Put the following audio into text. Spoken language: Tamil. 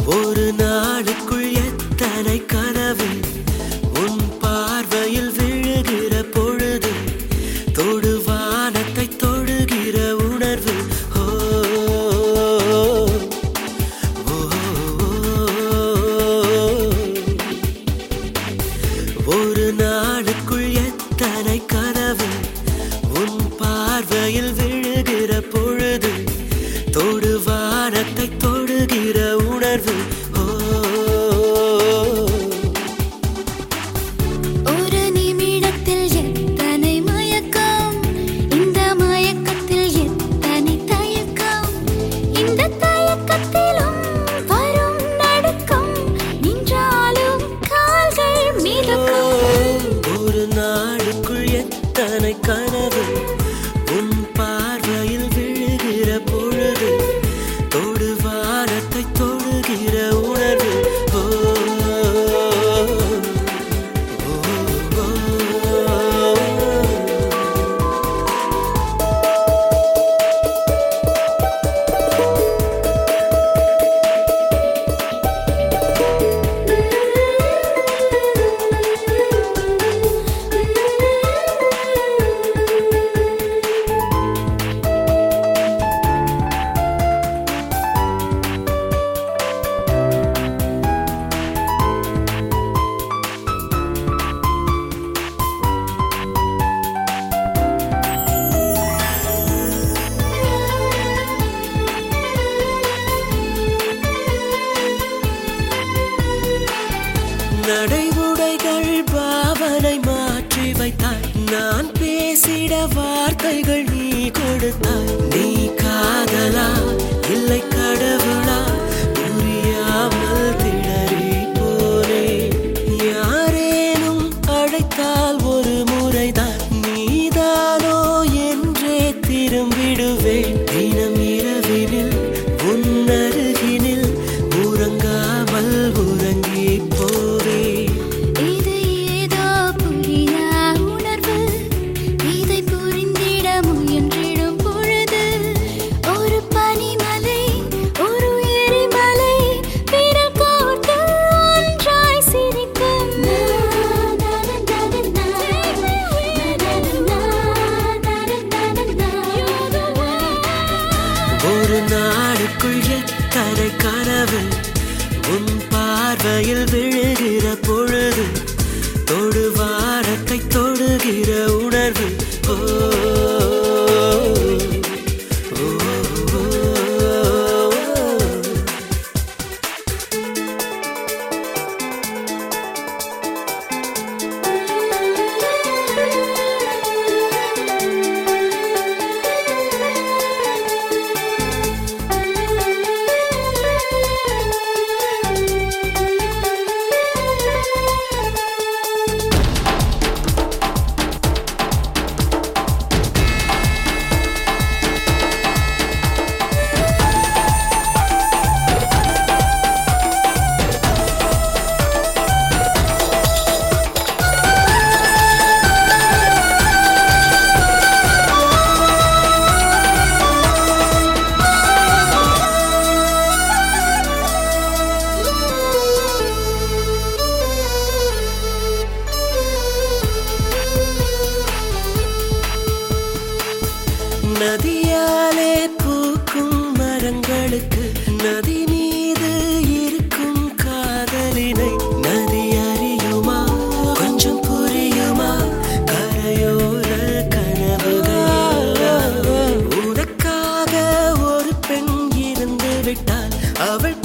ஒரு நாளுக்குள் எத்தனை கனவு உன் பார்வையில் விழுகிற பொழுது தொடு வானத்தை தொடுகிற உணர்வு ஓ, ஓ, ஒரு நாளுக்குள் எத்தனை கனவு உன் பார்வையில் விழுகிற பொழுது தொடு வானத்தை தொடுகிற உணர்வு ஓ ஒரு நிமிடத்தில் எத்தனை மயக்கம் இந்த மயக்கத்தில் எத்தனை தயக்கம் இந்த தயக்கத்திலும் வரும் நடுக்கம் நின்றாலும் கால்கள் மிதக்கும் ஒரு நாளுக்குள் எத்தனை கனவு உன் பார்வையில் விழுகிற பொழுது தொடு வானத்தை தொடுகிற உணர்வு ஓ, ஓ, ஓ. நடைமுறைகள் பாவனை மாற்றி வைத்தாய் நான் பேசிட வார்த்தைகள் நீ கொடுத்தாய் நீ காதலா இல்லை கடவுளா புரியாமல் திணறி போனே யாரேனும் அழைத்தால் ஒரு முறைதான் நீதானோ என்றே திரும்பிடுவேன் தினம் இரவினில் உன் அருகினில் உறங்காமல் உறங்கி போவே இது ஏதோ புரியா உணர்வு இதை புரிந்திட முயன்றிடும் பொழுது ஒரு பனிமலை ஒரு எரிமலை விரல் கோர்த்து ஒன்றாய் சிரிக்கும் ஒரு நாளுக்குள் எத்தனை கனவு உன் பார்வையில் விழுகிற பொழுது தொடு வாரத்தை தொடுகிற உணர்வு ஓ, ஓ, ஓ, ஓ. நதியாலே பூக்கும் மரங்களுக்கு நதி மீது இருக்கும் காதலினை நதி அறியுமா கொஞ்சம் புரியுமா கரையோர கனவுகள் உனக்காக ஒரு பெண் இருந்து விட்டால் அவள்